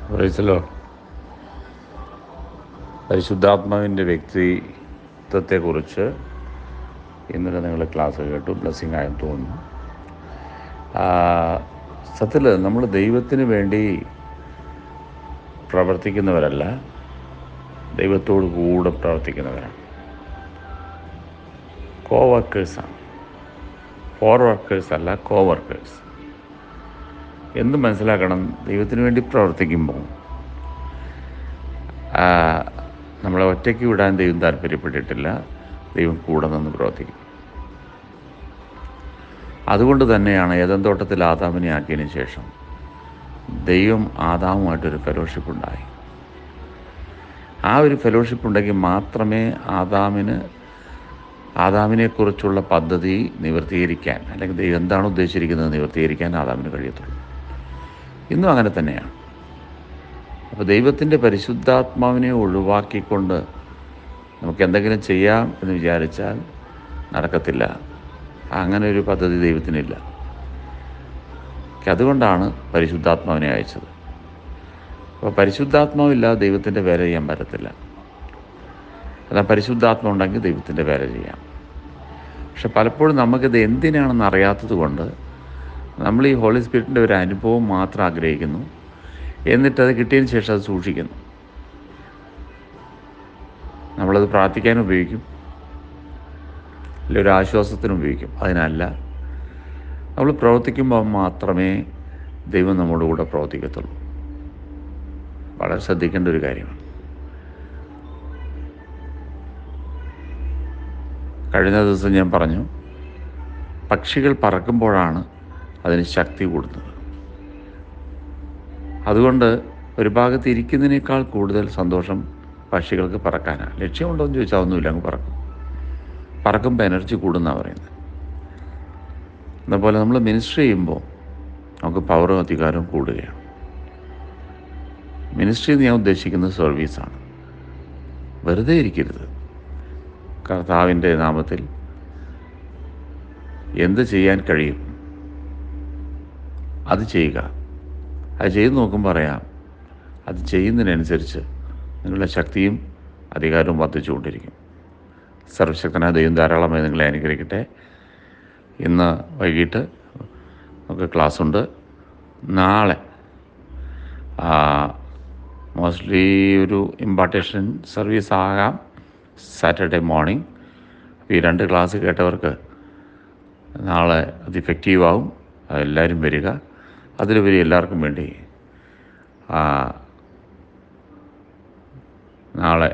പ്രൈസലോ പരിശുദ്ധാത്മാവിൻ്റെ വ്യക്തിത്വത്തെക്കുറിച്ച് ഇന്നലെ നിങ്ങൾ ക്ലാസ് കേട്ടു ബ്ലെസ്സിങ് ആയെന്ന് തോന്നുന്നു സത്യത്തിൽ നമ്മൾ ദൈവത്തിന് വേണ്ടി പ്രവർത്തിക്കുന്നവരല്ല ദൈവത്തോട് കൂടെ പ്രവർത്തിക്കുന്നവരാണ് കോ വർക്കേഴ്സാണ് ഫോർ വർക്കേഴ്സ് അല്ല കോ വർക്കേഴ്സ് എന്ത് മനസ്സിലാക്കണം ദൈവത്തിന് വേണ്ടി പ്രവർത്തിക്കുമ്പോൾ ആ, നമ്മളെ ഒറ്റയ്ക്ക് വിടാൻ ദൈവം താല്പര്യപ്പെട്ടിട്ടില്ല ദൈവം കൂടെ നിന്ന് പ്രവർത്തിക്കും അതുകൊണ്ട് തന്നെയാണ് ഏതൻ തോട്ടത്തിൽ ആദാമിനെ ആക്കിയതിന് ശേഷം ദൈവം ആദാമുമായിട്ടൊരു ഫെലോഷിപ്പ് ഉണ്ടായി ആ ഒരു ഫെലോഷിപ്പ് ഉണ്ടെങ്കിൽ മാത്രമേ ആദാമിന് ആദാമിനെക്കുറിച്ചുള്ള പദ്ധതി നിവർത്തീകരിക്കാൻ അല്ലെങ്കിൽ ദൈവം എന്താണ് ഉദ്ദേശിച്ചിരിക്കുന്നത് നിവർത്തീകരിക്കാൻ ആദാമിന് കഴിയത്തുള്ളൂ ഇന്നും അങ്ങനെ തന്നെയാണ് അപ്പോൾ ദൈവത്തിൻ്റെ പരിശുദ്ധാത്മാവിനെ ഒഴിവാക്കിക്കൊണ്ട് നമുക്ക് എന്തെങ്കിലും ചെയ്യാം എന്ന് വിചാരിച്ചാൽ നടക്കത്തില്ല അങ്ങനെ ഒരു പദ്ധതി ദൈവത്തിനില്ല അതുകൊണ്ടാണ് പരിശുദ്ധാത്മാവിനെ അയച്ചത് അപ്പോൾ പരിശുദ്ധാത്മാവില്ലാതെ ദൈവത്തിൻ്റെ വേല ചെയ്യാൻ പറ്റത്തില്ല എന്നാൽ പരിശുദ്ധാത്മ ഉണ്ടെങ്കിൽ ദൈവത്തിൻ്റെ വേല ചെയ്യാം പക്ഷെ പലപ്പോഴും നമുക്കിത് എന്തിനാണെന്ന് അറിയാത്തത് കൊണ്ട് നമ്മൾ ഈ ഹോളി സ്പിരിറ്റിൻ്റെ ഒരു അനുഭവം മാത്രം ആഗ്രഹിക്കുന്നു എന്നിട്ടത് കിട്ടിയതിന് ശേഷം അത് സൂക്ഷിക്കുന്നു നമ്മളത് പ്രാർത്ഥിക്കാൻ ഉപയോഗിക്കും അല്ലെ ഒരു ആശ്വാസത്തിന് ഉപയോഗിക്കും അതിനല്ല നമ്മൾ പ്രവർത്തിക്കുമ്പോൾ മാത്രമേ ദൈവം നമ്മുടെ കൂടെ പ്രവർത്തിക്കത്തുള്ളൂ വളരെ ശ്രദ്ധിക്കേണ്ട ഒരു കാര്യമാണ് കഴിഞ്ഞ ദിവസം ഞാൻ പറഞ്ഞു പക്ഷികൾ പറക്കുമ്പോഴാണ് അതിന് ശക്തി കൂടുന്നത് അതുകൊണ്ട് ഒരു ഭാഗത്ത് ഇരിക്കുന്നതിനേക്കാൾ കൂടുതൽ സന്തോഷം പക്ഷികൾക്ക് പറക്കാനാണ് ലക്ഷ്യമുണ്ടോ എന്ന് ചോദിച്ചാൽ ഒന്നുമില്ല അങ്ങ് പറക്കും പറക്കുമ്പോൾ എനർജി കൂടുന്നാണ് പറയുന്നത് അതുപോലെ നമ്മൾ മിനിസ്റ്റർ ചെയ്യുമ്പോൾ നമുക്ക് പവറും അധികാരവും കൂടുകയാണ് മിനിസ്ട്രി എന്ന് ഞാൻ ഉദ്ദേശിക്കുന്നത് സർവീസാണ് വെറുതെ ഇരിക്കരുത് കർത്താവിൻ്റെ നാമത്തിൽ എന്ത് ചെയ്യാൻ കഴിയും അത് ചെയ്യുക അത് ചെയ്ത് നോക്കുമ്പോൾ അറിയാം അത് ചെയ്യുന്നതിനനുസരിച്ച് നിങ്ങളുടെ ശക്തിയും അധികാരവും വർദ്ധിച്ചുകൊണ്ടിരിക്കും സർവശക്തനായ ദൈവം ധാരാളമായി നിങ്ങളെ അനുഗ്രഹിക്കട്ടെ ഇന്ന് വൈകിട്ട് നമുക്ക് ക്ലാസ്സുണ്ട് നാളെ മോസ്റ്റ്ലി ഒരു ഇമ്പാർട്ടേഷൻ സർവീസ് ആകാം സാറ്റർഡേ മോർണിംഗ് ഈ രണ്ട് ക്ലാസ് കേട്ടവർക്ക് നാളെ അത് ഇഫക്റ്റീവ് ആവും എല്ലാവരും വരിക അതിലുപരി എല്ലാവർക്കും വേണ്ടി ആ, നാളെ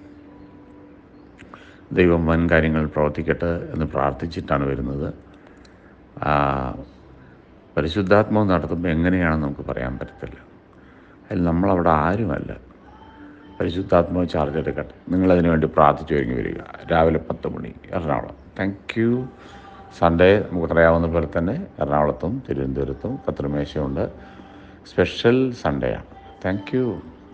ദൈവം വൻ കാര്യങ്ങൾ പ്രവർത്തിക്കട്ടെ എന്ന് പ്രാർത്ഥിച്ചിട്ടാണ് വരുന്നത് ആ, പരിശുദ്ധാത്മാവ് നടത്തുമ്പോൾ എങ്ങനെയാണെന്ന് നമുക്ക് പറയാൻ പറ്റത്തില്ല അതിൽ നമ്മളവിടെ ആരുമല്ല പരിശുദ്ധാത്മാവ് ചാർജ് എടുക്കട്ടെ നിങ്ങളതിനു വേണ്ടി പ്രാർത്ഥിച്ചു ഒരുങ്ങി വരിക രാവിലെ പത്ത് മണി എറണാകുളം താങ്ക് യു സൺഡേ നമുക്ക് പറയാവുന്ന പോലെ തന്നെ എറണാകുളത്തും തിരുവനന്തപുരത്തും കത്രമേശയുണ്ട് സ്പെഷ്യൽ സൺഡേ ആണ് താങ്ക് യു